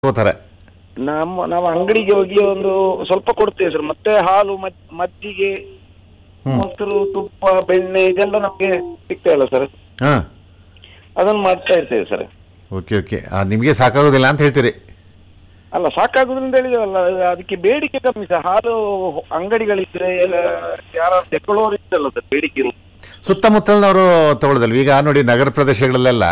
ಹೋಗ್ತಾರೆ ನಮ್ಮ ನಾವು ಅಂಗಡಿಗೆ ಹೋಗಿ ಒಂದು ಸ್ವಲ್ಪ ಕೊಡ್ತೇವೆ ಸರ್ ಮತ್ತೆ ಹಾಲು ಮಜ್- ಮಜ್ಜಿಗೆ ಮೊಸರು ತುಪ್ಪ ಬೆಣ್ಣೆ ಇದೆಲ್ಲ ನಮ್ಗೆ ಸಿಗ್ತಾಯಿಲ್ಲ ಸರ್ ಹಾ ಅದನ್ನ ಮಾಡ್ತಾ ಇರ್ತೇವೆ ಸರ್ ಓಕೆ ಓಕೆ ನಿಮಗೆ ಸಾಕಾಗೋದಿಲ್ಲ ಅಂತ ಹೇಳ್ತೀರಿ ಅಲ್ಲ ಸಾಕಾಗುದ್ರಿಂದ ಹೇಳಿದವಲ್ಲ ಅದಕ್ಕೆ ಬೇಡಿಕೆ ಕಮ್ಮಿ ಸರ್ ಹಾಲು ಅಂಗಡಿಗಳಿದ್ರೆ ಯಾರು ತೆಕೊಳ್ಳೋರು ಇದ್ದಲ್ಲ ಸರ್ ಬೇಡಿಕೆ ಇರುದು. ಸುತ್ತಮುತ್ತಲಿನವರು ತಗೊಳ್ಳೋದಲ್ವ ಈಗ ನೋಡಿ ನಗರ ಪ್ರದೇಶಗಳಲ್ಲೆಲ್ಲ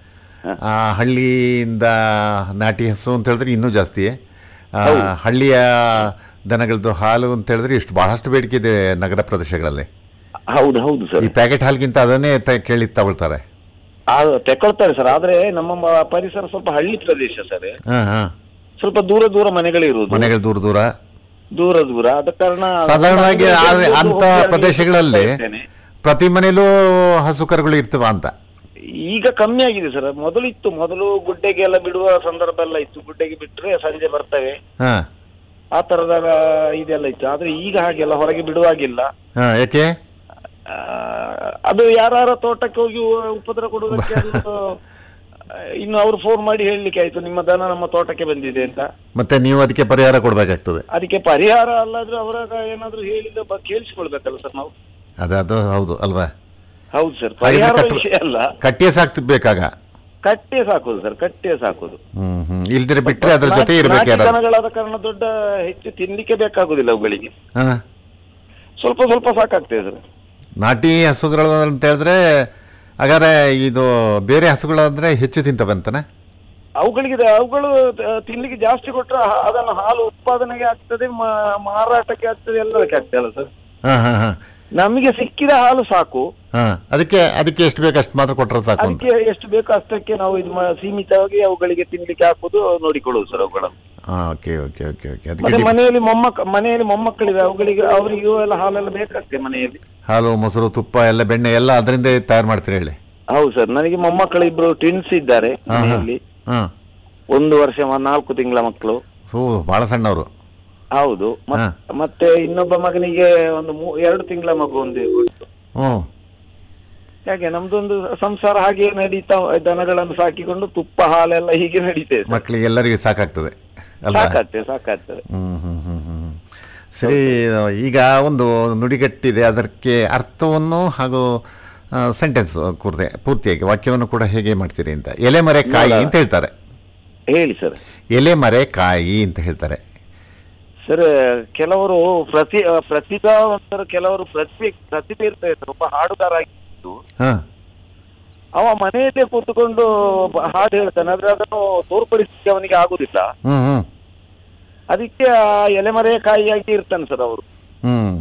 ಆ, ಹಳ್ಳಿಯಿಂದ ನಾಟಿ ಹಸು ಅಂತ ಹೇಳಿದ್ರೆ ಇನ್ನೂ ಜಾಸ್ತಿ ಆ, ಹಳ್ಳಿಯ ದನಗಳದ್ದು ಹಾಲು ಅಂತ ಹೇಳಿದ್ರೆ ಇಷ್ಟು ಬಹಳಷ್ಟು ಬೇಡಿಕೆ ಇದೆ ನಗರ ಪ್ರದೇಶಗಳಲ್ಲಿ ಹೌದು ಹೌದು ಸರ್ ಈ ಪ್ಯಾಕೆಟ್ ಹಾಲ್ಗಿಂತ ಅದನ್ನೇ ತ- ಕೇಳಿ ತಗೊಳ್ತಾರೆ ಆ, ತೆಕೊಳ್ತಾರೆ ಸರ್ ಆದ್ರೆ ನಮ್ಮ ಮ- ಪರಿಸರ ಸ್ವಲ್ಪ ಹಳ್ಳಿ ಪ್ರದೇಶ ಸರ್ ಹಾಂ ಹಾಂ ಸ್ವಲ್ಪ ದೂರ ದೂರ ಮನೆಗಳಿರುವುದು ಮನೆಗಳು ದೂರ ದೂರ ದೂರ ದೂರ ಆದ ಕಾರಣ ಸಾಧಾರಣವಾಗಿ ಆ- ಅಂಗಡಿಗೆ ಅಂತ ಹೋಗಿ ಅಲ್ಲಿ ಪ್ರದೇಶಗಳಲ್ಲಿ ಇರ್ತೇನೆ. ಪ್ರತಿ ಮನೇಲೂ ಹಸು ಕರುಗಳು ಇರ್ತವ ಅಂತ ಈಗ ಕಮ್ಮಿ ಆಗಿದೆ ಸರ್ ಮೊದಲು ಇತ್ತು ಮೊದಲು ಗುಡ್ಡೆಗೆ ಎಲ್ಲ ಬಿಡುವ ಸಂದರ್ಭ ಎಲ್ಲ ಇತ್ತು ಗುಡ್ಡೆಗೆ ಬಿಟ್ರೆ ಸಂಜೆ ಬರ್ತವೆ ಹಾ ಆ ತರದ ಇದೆಲ್ಲ ಇತ್ತು ಆದ್ರೆ ಈಗ ಹಾಗೆಲ್ಲ ಹೊರಗೆ ಬಿಡುವಾಗಿಲ್ಲ ಹಾ ಯಾಕೆ ಆ, ಅದು ಯಾರ ತೋಟಕ್ಕೆ ಹೋಗಿ ಉ- ಉಪದ್ರ ಕೊಡುವುದಕ್ಕೆ ಅದು, ಆ, ಇನ್ನು ಅವ್ರು ಫೋನ್ ಮಾಡಿ ಹೇಳಲಿಕ್ಕೆ ಆಯ್ತು ನಿಮ್ಮ ದನ ನಮ್ಮ ತೋಟಕ್ಕೆ ಬಂದಿದೆ ಅಂತ ಮತ್ತೆ ನೀವು ಅದಕ್ಕೆ ಪರಿಹಾರ ಕೊಡ್ಬೇಕಾಗ್ತದೆ ಅದಕ್ಕೆ ಪರಿಹಾರ ಅಲ್ಲಾದ್ರೂ ಅವರ ಏನಾದ್ರೂ ಹೇಳಿದ ಬಗ್ಗೆ ಕೇಳಿಸ್ಕೊಳ್ಬೇಕಲ್ಲ ಸರ್ ನಾವು ಅದು ಅದು ಹೌದು ಅಲ್ವಾ ಹೌದು ಸರ್ ಹಾಗಿದ್ರೆ ಪರಿಹಾರ ಕಟ್ಟು- ವಿಷಯ ಅಲ್ಲ ಕಟ್ಟಿಯೇ ಸಾಕ್ತಿರ್ಬೇಕಾಗ ಕಟ್ಟೆ ಸಾಕೋದು ಸರ್ ಕಟ್ಟೆ ಸಾಕೋದು ಹ್ಮ್ ಹ್ಮ್ ಇಲ್ದಿರ ಬಿಟ್ರೆ ಅದ್ರ ಜೊತೆ ನಾಟಿ- ಇರ್ಬೇಕು ನಾಟಿ ಯಾರು ದನಗಳಾದ ಕಾರಣ ದೊಡ್ಡ ಹೆಚ್ಚು ತಿನ್ಲಿಕ್ಕೆ ಬೇಕಾಗುದಿಲ್ಲ ಅವುಗಳಿಗೆ ಹಾ ಸ್ವಲ್ಪ ಸ್ವಲ್ಪ ಸಾಕಾಗ್ತದೆ ಸರ್ ನಾಟಿ ಹಸುಗಳು ಅಂತ ಹೇಳಿದ್ರೆ ಹಾಗಾದ್ರೆ ಇದು ಬೇರೆ ಹಸುಗಳು ಅಂದ್ರೆ ಹೆಚ್ಚು ತಿಂತವೆ ಅಂತಾನೆ ಅವುಗಳಿಗೆ ದ- ಅವುಗಳು ತ- ತಿನ್ಲಿಕ್ಕೆ ಜಾಸ್ತಿ ಕೊಟ್ರೆ ಹ- ಅದನ್ನು ಹಾಲು ಉತ್ಪಾದನೆಗೆ ಆಗ್ತದೆ ಮ- ಮಾರಾಟಕ್ಕೆ ಆಗ್ತದೆ ಎಲ್ಲದಕ್ಕೆ ಆಗ್ತದೆ ಅಲ್ಲ ಸರ್ ಹಾ ಹಾ ಹಾ ನಮಗೆ ಸಿಕ್ಕಿದ ಹಾಲು ಸಾಕು ಹಾ ಅದಕ್ಕೆ ಅದಕ್ಕೆ ಎಷ್ಟು ಬೇಕು ಅಷ್ಟು ಮಾತ್ರ ಕೊಟ್ರೆ ಸಾಕು ಅಂತ ಅದಕ್ಕೆ ಎಷ್ಟು ಬೇಕೋ ಅಷ್ಟಕ್ಕೆ ನಾವು ಇದು ಮಾ- ಸೀಮಿತವಾಗಿ ಅವುಗಳಿಗೆ ತಿನ್ಲಿಕ್ಕೆ ಹಾಕುದು ನೋಡಿಕೊಳ್ಳುದು ಸರ್ ಅವುಗಳನ್ನು ಹಾ ಓಕೆ ಓಕೆ ಓಕೆ ಓಕೆ ಅದಕ್ಕೆ ಮತ್ತೆ ಡಿ- ಮನೆಯಲ್ಲಿ ಮೊಮ್ಮಕ್ಕ ಮನೆಯಲ್ಲಿ ಮೊಮ್ಮಕ್ಕಳಿದೆ ಅವುಗಳಿಗೆ ಅವರಿಗೂ ಎಲ್ಲ ಹಾಲೆಲ್ಲ ಬೇಕಾಗ್ತದೆ ಮನೆಯಲ್ಲಿ ಹಾಲು ಮೊಸರು ತುಪ್ಪ ಎಲ್ಲ ಬೆಣ್ಣೆ ಎಲ್ಲ ಅದರಿಂದ ತಯಾರು ಮಾಡ್ತೀರಿ ಹೇಳಿ ಹೌದು ಸರ್ ನನಗೆ ಮೊಮ್ಮಕ್ಕಳು ಇಬ್ರು ಟ್ವಿನ್ಸ್ ಇದ್ದಾರೆ ಹಾ ಹಾ ಮನೆಯಲ್ಲಿ ಹಾ ಒಂದು ವರ್ಷ ಮ- ನಾಲ್ಕು ತಿಂಗಳ ಮಕ್ಕಳು ಸೊ ಭಾಳ ಸಣ್ಣವರು ಹೌದು ಮತ್- ಹಾ. ಮತ್ತೆ ಇನ್ನೊಬ್ಬ ಮಗನಿಗೆ ಒಂದು ಮೂ- ಎರಡು ತಿಂಗಳ ಮಗು ಒಂದು ಉಂಟು. ಹ್ಞೂ ಯಾಕೆ ನಮ್ದೊಂದು ಸಂಸಾರ ಹಾಗೆ ನಡೀತಾ ದನಗಳನ್ನು ಸಾಕಿಕೊಂಡು ತುಪ್ಪ ಹಾಲೆಲ್ಲ ಹೀಗೆ ನಡೀತದೆ ಸರ್. ಮಕ್ಕಳಿಗೆ ಎಲ್ಲರಿಗೂ ಸಾಕಾಗ್ತದೆ ಅಲ್ವಾ ಸಾಕಾಗ್ತದೆ ಸಾಕಾಗ್ತದೆ ಹ್ಮ್ ಹ್ಮ್ ಹ್ಮ್ ಹ್ಮ್ ಸರಿ ಈಗ ಒಂದು ನುಡಿಗಟ್ಟಿದೆ ಅದಕ್ಕೆ ಅರ್ಥವನ್ನು ಹಾಗೂ ಸೆಂಟೆನ್ಸ್ ಕೂರ್ದೆ ಪೂರ್ತಿಯಾಗಿ ವಾಕ್ಯವನ್ನು ಕೂಡ ಹೇಗೆ ಮಾಡ್ತೀರಿ ಅಂತ ಎಲೆ ಮರೆ ಕಾಯಿ ಅಂತ ಹೇಳ್ತಾರೆ ಹೇಳಿ ಸರ್ ಎಲೆ ಮರೆ ಕಾಯಿ ಅಂತ ಹೇಳ್ತಾರೆ ಸರ್ ಕೆಲವರು ಪ್ರತಿ ಪ್ರತಿಭಾವಂತರು ಕೆಲವರು ಪ್ರತಿ ಪ್ರತಿಭೆ ಇರ್ತದೆ ಸರ್ ಒಬ್ಬ ಹಾಡುಗಾರ ಆಗಿದ್ದು ಹಾ ಅವ ಮನೆಯಲ್ಲೇ ಕೂತ್ಕೊಂಡು ಬ- ಹಾಡು ಹೇಳ್ತಾನೆ ಆದ್ರೆ ಅದನ್ನು ತೋರ್ಪಡಿಸಲಿಕ್ಕೆ ಅವನಿಗೆ ಆಗುದಿಲ್ಲ ಹ್ಮ್ ಹ್ಮ್ ಅದಕ್ಕೆ ಆ ಎಲೆಮರೆ ಕಾಯಿಯಾಗಿ ಇರ್ತಾನೆ ಸರ್ ಅವರು ಹ್ಮ್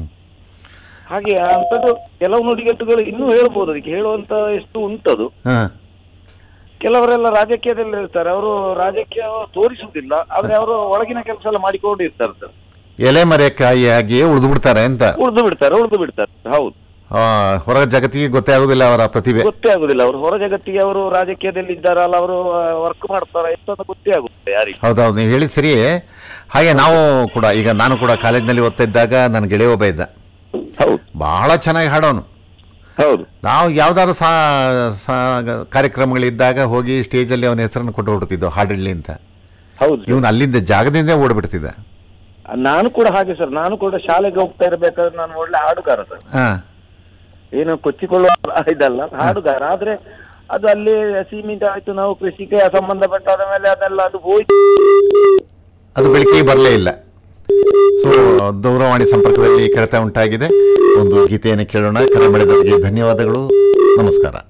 ಹಾಗೆ ಅಂತದ್ದು ಕೆಲವು ನುಡಿಗಟ್ಟುಗಳು ಇನ್ನೂ ಹೇಳ್ಬೋದು ಅದಕ್ಕೆ ಹೇಳುವಂತ ಎಷ್ಟು ಉಂಟದು ಹಾ ಕೆಲವರೆಲ್ಲ ರಾಜಕೀಯದಲ್ಲಿ ಇರ್ತಾರೆ ಅವರು ರಾಜಕೀಯ ತೋರಿಸುವುದಿಲ್ಲ ಆದ್ರೆ ಅವರು ಒಳಗಿನ ಕೆಲಸ ಎಲ್ಲ ಮಾಡಿಕೊಂಡು ಇರ್ತಾರೆ ಸರ್ ಎಲೆ ಮರೆ ಕಾಯಿಯಾಗಿಯೇ ಉಳಿದು ಬಿಡ್ತಾರೆ ಅಂತ ಉಳಿದು ಬಿಡ್ತಾರೆ ಉಳಿದು ಬಿಡ್ತಾರೆ ಹೌದು ಆ, ಹೊರ ಜಗತ್ತಿಗೆ ಗೊತ್ತೇ ಆಗುದಿಲ್ಲ ಅವರ ಪ್ರತಿಭೆ ಗೊತ್ತೇ ಆಗುದಿಲ್ಲ ಅವರು ಹೊರ ಜಗತ್ತಿಗೆ ಅವರು ರಾಜಕೀಯದಲ್ಲಿ ಇದ್ದಾರಲ್ಲ ಅವರು ವರ್ಕ್ ಮಾಡ್ತಾರ ಎಷ್ಟು ಅಂತ ಗೊತ್ತೇ ಆಗುತ್ತೆ ಯಾರಿಗೆ ಹೌದೌದು ನೀವು ಹೇಳಿದ ಸರಿ ಹಾಗೆ ನಾವು ಕೂಡ ಈಗ ನಾನು ಕೂಡ ಕಾಲೇಜ್ನಲ್ಲಿ ಓದ್ತಾ ಇದ್ದಾಗ ನನ್ನ ಗೆಳೆಯ ಒಬ್ಬ ಇದ್ದ ಹೌದು ಬಹಳ ಚೆನ್ನಾಗಿ ಹಾಡೋನು ಹೌದು ನಾವು ಯಾವ್ದಾದ್ರು ಸಾ ಸಾ- ಕಾರ್ಯಕ್ರಮಗಳಿದ್ದಾಗ ಹೋಗಿ ಸ್ಟೇಜಲ್ಲಿ ಅವನ ಹೆಸರನ್ನು ಕೊಟ್ಟು ಹೊಡ್ತಿದ್ದೋ ಹಾಡಿಡ್ಲಿ ಅಂತ ಹೌದು ಇವನು ಅಲ್ಲಿಂದ ಜಾಗದಿಂದ ಓಡ್ಬಿಡ್ತಿದ್ದ ನಾನು ಕೂಡ ಹಾಗೆ ಸರ್ ನಾನು ಕೂಡ ಶಾಲೆಗೆ ಹೋಗ್ತಾ ಇರ್ಬೇಕಾದ್ರೆ ನಾನು ಒಳ್ಳೆ ಹಾಡುಗಾರ ಸರ್ ಹಾ ಏನು ಕೊಚ್ಚಿಕೊಳ್ಳುವ ಇದಲ್ಲ ಹಾಡುಗಾರ ಆದ್ರೆ ಅದು ಅಲ್ಲಿ ಸೀಮಿತ ಆಯ್ತು ನಾವು ಕೃಷಿಗೆ ಸಂಬಂಧಪಟ್ಟಾದ ಮೇಲೆ ಅದೆಲ್ಲ ಅದು ಹೋಯ್ತು ಅದು ಬೆಳಕಿಗೆ ಬರಲೇ ಇಲ್ಲ ಸೊ ದೂರವಾಣಿ ಸಂಪರ್ಕದಲ್ಲಿ ಕಡಿತ ಉಂಟಾಗಿದೆ ಒಂದು ಗೀತೆಯನ್ನು ಕೇಳೋಣ ಕರೆ ಮಾಡಿದವರಿಗೆ ಧನ್ಯವಾದಗಳು ನಮಸ್ಕಾರ